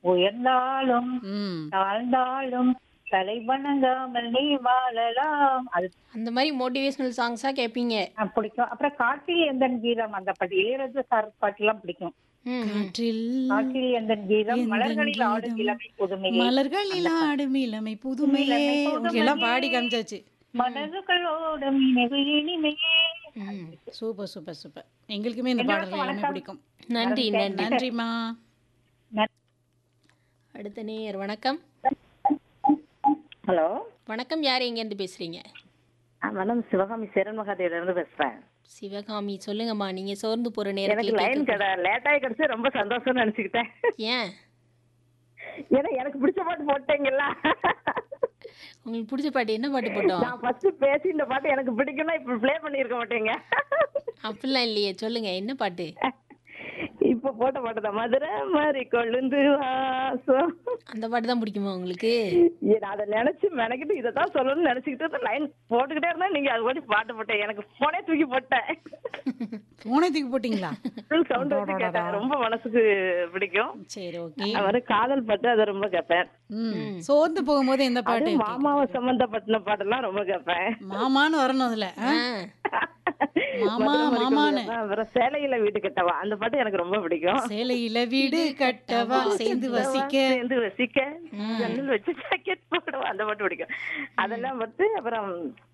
உயர்ந்தாலும் ம் தாழ்ந்தாலும் தலை வணங்காமல் நீ வாழலாம் அது அந்த மாதிரி மோட்டிவேஷனல் சாங்ஸா கேட்பீங்க நான் பிடிக்கும் அப்புறம் காற்றில் எந்தன் கீதம் அந்த பாட்டு இளையராஜா சார் பாட்டுலாம் பிடிக்கும் ம், ம். காற்றில் காற்றில் எந்தன் கீதம் எந்தன் மலர்களில் ஆடும் கீதம். இளமை புதுமையே மலர்களில் ஆடும் இளமை புதுமையே இளமை புதுமையே. எல்லாம் பாடி காமிச்சாச்சு மனதுகளோடும் இனிவு இனிமையே ம். சூப்பர் சூப்பர் சூப்பர் எங்களுக்குமே இந்த பாடல்கள் எல்லாமே பிடிக்கும் நன்றி நன்றி நன்றிம்மா அடுத்த நேயர் வணக்கம் ஹலோ வணக்கம் யார் எங்கேருந்து பேசுறீங்க மேடம் சிவகாமி சேரன் மகாதேவில இருந்து பேசுறேன் சிவகாமி சொல்லுங்கம்மா நீங்க சோர்ந்து போற எனக்கு நேரத்துல லைன் கேட்க- கடை லேட்டாகி கிடைச்சு ரொம்ப சந்தோஷம்னு நினைச்சுக்கிட்டேன் ஏன் ஏன்னா எனக்கு பிடிச்ச பாட்டு போட்டீங்கல்ல உங்களுக்கு பிடிச்ச பாட்டு என்ன பாட்டு போட்டோம் நான் ஃபர்ஸ்ட் பேசி இந்த பாட்டு எனக்கு பிடிக்கும்னா இப்ப ப்ளே பண்ணிருக்க மாட்டீங்க அப்படிலாம் இல்லையே சொல்லுங்க என்ன பாட்டு இப்ப போட்ட பாட்டு தான் மதுரை மாதிரி கொழுந்து வாசம் அந்த பாட்டு தான் பிடிக்குமா உங்களுக்கு ஏ, நான் அதை நினைச்சு மெனக்கிட்டு இதை தான் சொல்லணும்னு நினைச்சுக்கிட்டு லைன் போட்டுக்கிட்டே இருந்தா நீங்க அது பாட்டு பாட்டு போட்டேன் எனக்கு போனே தூக்கி போட்டேன் போனே தூக்கி போட்டீங்களா ஃபுல் சவுண்ட் வச்சு கேட்டேன் ரொம்ப மனசுக்கு பிடிக்கும் சரி ஓகே அவரு காதல் பாட்டு அதை ரொம்ப கேட்பேன் ம் சோர்ந்து போகும்போது எந்த அது பாட்டு மாமாவை சம்பந்தப்பட்ட பாட்டெல்லாம் ரொம்ப கேட்பேன் மாமான்னு வரணும் அதுல ஆ? ஆ, மாமா மாமான்னு அப்புறம் சேலையில வீடு கட்டவா அந்த பாட்டு எனக்கு ரொம்ப பிடிக்கும் சேலையில வீடு கட்டவா சேர்ந்து வசிக்க சேர்ந்து வசிக்க ஜன்னல் வச்சு ஜாக்கெட் போடுவா அந்த பாட்டு பிடிக்கும் அதெல்லாம் பார்த்து அப்புறம்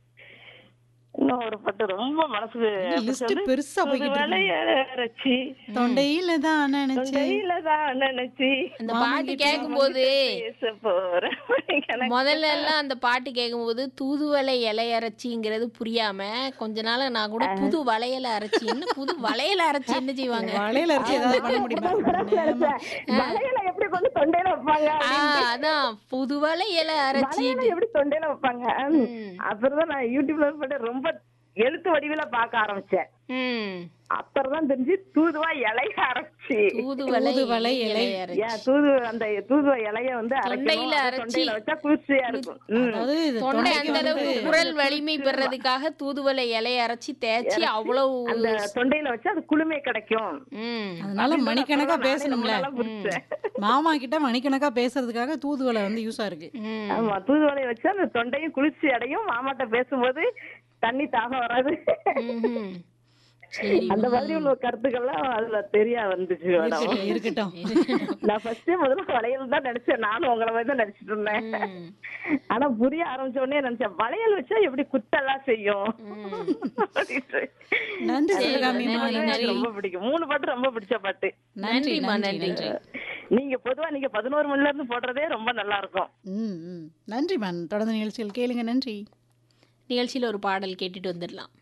இன்னும் ஒரு பாட்டு ரொம்ப மனசுக்கு லிஸ்ட் பெருசா போய்கிட்டு இருக்கு. வேலையரச்சி தொண்டையில தான் நினைச்சு தொண்டையில தான் நினைச்சி அந்த பாட்டு கேட்கும்போது பேச போறேன் எனக்கு முதல்ல எல்லாம் அந்த பாட்டு கேட்கும்போது தூதுவளை இலை அரைச்சிங்கிறது புரியாம கொஞ்ச நாள் நான் கூட புது வளையல அரைச்சி என்ன புது வளையல அரைச்சி என்ன செய்வாங்க வளையல அரைச்சு ஏதாவது பண்ண முடியுமா நினைச்சேன். வளையல எப்படி கொண்டு தொண்டையில வைப்பாங்க ஆ, அதான் புது வளையல அரைச்சி வளையல எப்படி தொண்டையில வைப்பாங்க அப்புறம் தான் நான் யூடியூப்ல போட்டு ரொம்ப எழுத்து வடிவில பார்க்க ஆரம்பிச்சேன் ம் அப்புறம் தான் தெரிஞ்சு தூதுவா இலைய அரைச்சி தூதுவளை தூதுவளை இலை. இலை அரைச்சி ஏன் தூது அந்த தூதுவா இலைய வந்து அரைக்கணும். தொண்டையில அது அரைச்சி. தொண்டையில வச்சா குளிர்ச்சியா இருக்கும் ம். அதாவது இது தொண்டை தொண்டைக்கு அந்த அளவுக்கு வந்து குரல் வலிமை பெறதுக்காக தூதுவளை இலைய அரைச்சி தேய்ச்சி அவ்வளவு அந்த தொண்டையில வச்சா அது குளுமை கிடைக்கும் ம் அதனால மணிக்கணக்கா நானே ரொம்ப பேசணும்ல நாளா புடிச்சேன். மாமா கிட்ட மணிக்கணக்கா பேசுறதுக்காக தூதுவளை வந்து யூஸா இருக்கு ம் ஆமா தூதுவளைய வச்சா அந்த தொண்டையும் குளிர்ச்சி அடையும் மாமாட்ட பேசும்போது தண்ணி தாகம் வராது ம்ஹும். சரி அந்த மாதிரி உள்ள கருத்துக்கள்லாம் அதுல தெரிய வந்துச்சு மேடம் இருக்கட்டும், இருக்கட்டும் நான் ஃபர்ஸ்ட் முதல்ல வளையல் தான் நினைச்சேன் நானும் உங்களை மாதிரி தான் நினைச்சிட்டு இருந்தேன் ம். ஆனா புரிய ஆரம்பிச்ச உடனே நினைச்சேன் வளையல் வச்சா எப்படி குத்தெல்லாம் செய்யும் அப்படின்ட்டு. நன்றி சரி, சிவகாமிமா நன்றி, நன்றி எனக்கு ரொம்ப பிடிக்கும் மூணு பாட்டு ரொம்ப பிடிச்ச பாட்டு நன்றி நன்றிம்மா, நன்றி நன்றி. நன்றி நீங்க பொதுவா நீங்க பதினோரு மணில இருந்து போடுறதே ரொம்ப நல்லா இருக்கும் ம் ம் நன்றி மேம் தொடர்ந்து நிகழ்ச்சிகள் கேளுங்க நன்றி நிகழ்ச்சியில ஒரு பாடல் கேட்டுட்டு வந்துடலாம்